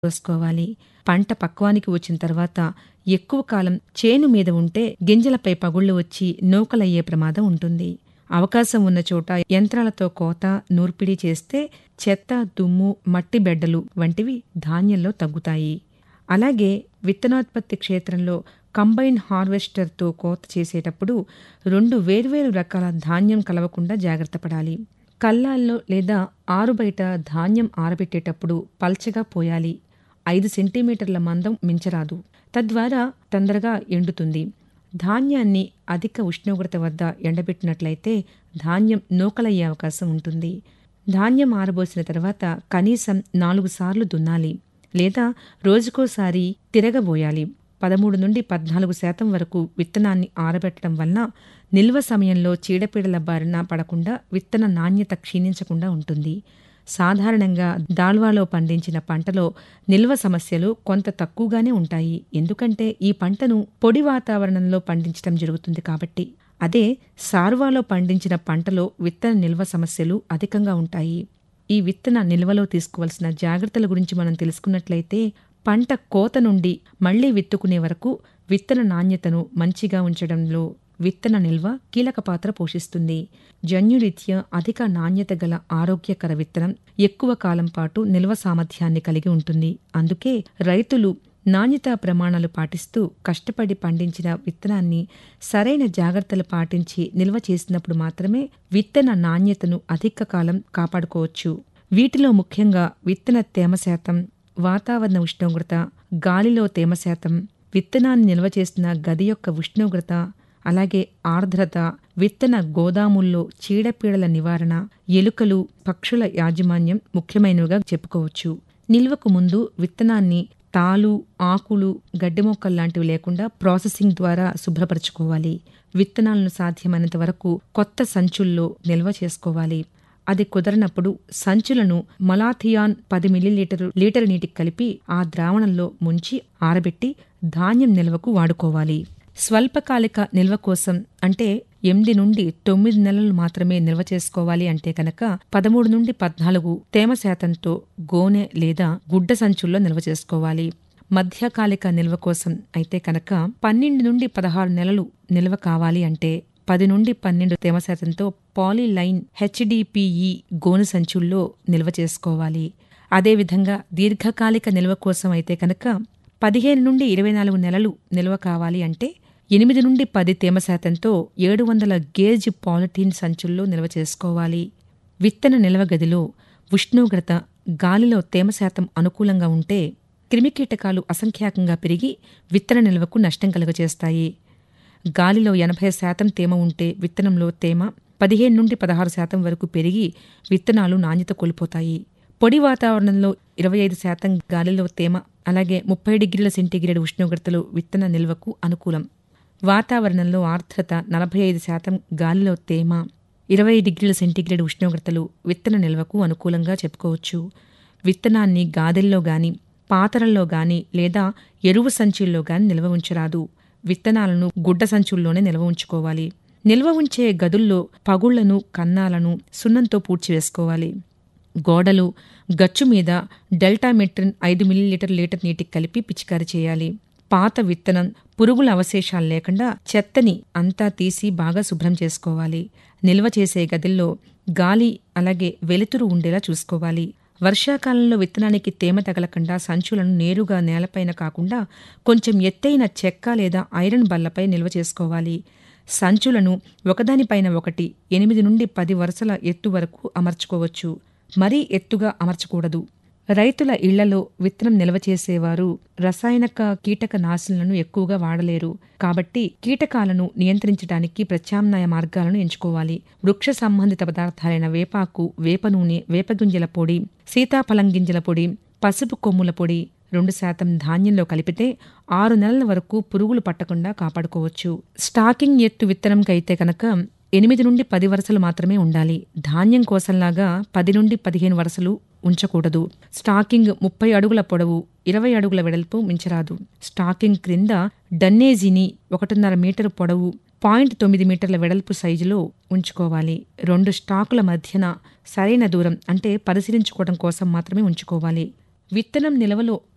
పోసుకోవాలి పంట పక్వానికి వచ్చిన తర్వాత ఎక్కువ కాలం చేను మీద ఉంటే గింజలపై పగుళ్లు వచ్చి నూకలయ్యే ప్రమాదం ఉంటుంది అవకాశం ఉన్న చోట యంత్రాలతో కోత నూర్పిడి చేస్తే చెత్త దుమ్ము మట్టి బెడ్డలు వంటివి ధాన్యంలో తగ్గుతాయి అలాగే విత్తనోత్పత్తి క్షేత్రంలో కంబైన్ హార్వెస్టర్తో కోత చేసేటప్పుడు రెండు వేర్వేరు రకాల ధాన్యం కలవకుండా జాగ్రత్త పడాలి కల్లాల్లో లేదా ఆరుబయట ధాన్యం ఆరబెట్టేటప్పుడు పల్చగా పోయాలి ఐదు సెంటీమీటర్ల మందం మించరాదు తద్వారా తొందరగా ఎండుతుంది ధాన్యాన్ని అధిక ఉష్ణోగ్రత వద్ద ఎండబెట్టినట్లయితే ధాన్యం నూకలయ్యే అవకాశం ఉంటుంది ధాన్యం ఆరబోసిన తర్వాత కనీసం నాలుగు సార్లు దున్నాలి లేదా రోజుకోసారి తిరగబోయాలి పదమూడు నుండి పద్నాలుగు శాతం వరకు విత్తనాన్ని ఆరబెట్టడం వలన నిల్వ సమయంలో చీడపీడల బారిన పడకుండా విత్తన నాణ్యత క్షీణించకుండా ఉంటుంది సాధారణంగా దాల్వాలో పండించిన పంటలో నిల్వ సమస్యలు కొంత తక్కువగానే ఉంటాయి ఎందుకంటే ఈ పంటను పొడి వాతావరణంలో పండించడం జరుగుతుంది కాబట్టి అదే సార్వాలో పండించిన పంటలో విత్తన నిల్వ సమస్యలు అధికంగా ఉంటాయి ఈ విత్తన నిల్వలో తీసుకోవాల్సిన జాగ్రత్తల గురించి మనం తెలుసుకున్నట్లయితే పంట కోత నుండి మళ్లీ విత్తుకునే వరకు విత్తన నాణ్యతను మంచిగా ఉంచడంలో విత్తన నిల్వ కీలక పాత్ర పోషిస్తుంది జన్యురీత్యా అధిక నాణ్యత గల ఆరోగ్యకర విత్తనం ఎక్కువ కాలం పాటు నిల్వ సామర్థ్యాన్ని కలిగి ఉంటుంది అందుకే రైతులు నాణ్యతా ప్రమాణాలు పాటిస్తూ కష్టపడి పండించిన విత్తనాన్ని సరైన జాగ్రత్తలు పాటించి నిల్వ చేసినప్పుడు మాత్రమే విత్తన నాణ్యతను అధిక కాలం కాపాడుకోవచ్చు వీటిలో ముఖ్యంగా విత్తన తేమ శాతం వాతావరణ ఉష్ణోగ్రత గాలిలో తేమ శాతం విత్తనాన్ని నిల్వ చేసిన గది యొక్క ఉష్ణోగ్రత అలాగే ఆర్ద్రత విత్తన గోదాముల్లో చీడపీడల నివారణ ఎలుకలు పక్షుల యాజమాన్యం ముఖ్యమైనవిగా చెప్పుకోవచ్చు నిల్వకు ముందు విత్తనాన్ని తాలు ఆకులు గడ్డి మొక్కలు లాంటివి లేకుండా ప్రాసెసింగ్ ద్వారా శుభ్రపరచుకోవాలి విత్తనాలను సాధ్యమైనంత వరకు కొత్త సంచుల్లో నిల్వ చేసుకోవాలి అది కుదరనప్పుడు సంచులను మలాథియాన్ పది మిల్లీలీటరు లీటర్ నీటికి కలిపి ఆ ద్రావణంలో ముంచి ఆరబెట్టి ధాన్యం నిల్వకు వాడుకోవాలి స్వల్పకాలిక నిల్వ కోసం అంటే ఎనిమిది నుండి తొమ్మిది నెలలు మాత్రమే నిల్వ చేసుకోవాలి అంటే కనుక పదమూడు నుండి పద్నాలుగు తేమ శాతంతో గోనె లేదా గుడ్డ సంచుల్లో నిల్వ చేసుకోవాలి మధ్యకాలిక నిల్వ కోసం అయితే కనుక పన్నెండు నుండి పదహారు నెలలు నిల్వ కావాలి అంటే పది నుండి పన్నెండు తేమ శాతంతో పాలీలైన్ హెచ్డిపిఈ గోను సంచుల్లో నిల్వ చేసుకోవాలి అదేవిధంగా దీర్ఘకాలిక నిల్వ కోసం అయితే కనుక పదిహేను నుండి ఇరవై నాలుగు నెలలు నిల్వ కావాలి అంటే ఎనిమిది నుండి పది తేమ శాతంతో ఏడు వందల గేజ్ పాలిథీన్ సంచుల్లో నిల్వ చేసుకోవాలి విత్తన నిల్వ గదిలో ఉష్ణోగ్రత గాలిలో తేమ శాతం అనుకూలంగా ఉంటే క్రిమికీటకాలు అసంఖ్యాకంగా పెరిగి విత్తన నిల్వకు నష్టం కలుగజేస్తాయి గాలిలో ఎనభై శాతం తేమ ఉంటే విత్తనంలో తేమ పదిహేను నుండి పదహారు శాతం వరకు పెరిగి విత్తనాలు నాణ్యత కోల్పోతాయి పొడి వాతావరణంలో ఇరవై ఐదు శాతం గాలిలో తేమ అలాగే ముప్పై డిగ్రీల సెంటీగ్రేడ్ ఉష్ణోగ్రతలు విత్తన నిల్వకు అనుకూలం వాతావరణంలో ఆర్ద్రత నలభై ఐదు శాతం గాలిలో తేమ ఇరవై డిగ్రీల సెంటీగ్రేడ్ ఉష్ణోగ్రతలు విత్తన నిల్వకు అనుకూలంగా చెప్పుకోవచ్చు విత్తనాన్ని గాదెల్లో గాని పాతరల్లో గాని లేదా ఎరువు సంచుల్లో గాని నిల్వ ఉంచరాదు విత్తనాలను గుడ్డ సంచుల్లోనే నిల్వ ఉంచుకోవాలి నిల్వ ఉంచే గదుల్లో పగుళ్లను కన్నాలను సున్నంతో పూడ్చివేసుకోవాలి గోడలు గచ్చు మీద డెల్టామెట్రిన్ ఐదు మిల్లీలీటర్ లీటర్ నీటికి కలిపి పిచికారి చేయాలి పాత విత్తనం పురుగుల అవశేషాలు లేకుండా చెత్తని అంతా తీసి బాగా శుభ్రం చేసుకోవాలి నిల్వ చేసే గదిల్లో గాలి అలాగే వెలుతురు ఉండేలా చూసుకోవాలి వర్షాకాలంలో విత్తనానికి తేమ తగలకుండా సంచులను నేరుగా నేలపైన కాకుండా కొంచెం ఎత్తైన చెక్క లేదా ఐరన్ బల్లపై నిల్వ చేసుకోవాలి సంచులను ఒకదానిపైన ఒకటి ఎనిమిది నుండి పది వరుసల ఎత్తు వరకు అమర్చుకోవచ్చు మరీ ఎత్తుగా అమర్చకూడదు రైతుల ఇళ్లలో విత్తనం నిల్వ చేసేవారు రసాయనక కీటక నాశనలను ఎక్కువగా వాడలేరు కాబట్టి కీటకాలను నియంత్రించడానికి ప్రత్యామ్నాయ మార్గాలను ఎంచుకోవాలి వృక్ష సంబంధిత పదార్థాలైన వేపాకు వేప నూనె వేపగింజల పొడి సీతాఫలం గింజల పొడి పసుపు కొమ్ముల పొడి రెండు శాతం ధాన్యంలో కలిపితే ఆరు నెలల వరకు పురుగులు పట్టకుండా కాపాడుకోవచ్చు స్టాకింగ్ ఎత్తు విత్తనంకైతే కనుక ఎనిమిది నుండి పది వరుసలు మాత్రమే ఉండాలి ధాన్యం కోసంలాగా పది నుండి పదిహేను వరుసలు ఉంచకూడదు స్టాకింగ్ ముప్పై అడుగుల పొడవు ఇరవై అడుగుల వెడల్పు మించరాదు స్టాకింగ్ క్రింద డన్నేజీని ఒకటిన్నర మీటరు పొడవు పాయింట్ తొమ్మిది మీటర్ల వెడల్పు సైజులో ఉంచుకోవాలి రెండు స్టాకుల మధ్యన సరైన దూరం అంటే పరిశీలించుకోవడం కోసం మాత్రమే ఉంచుకోవాలి విత్తనం నిల్వలో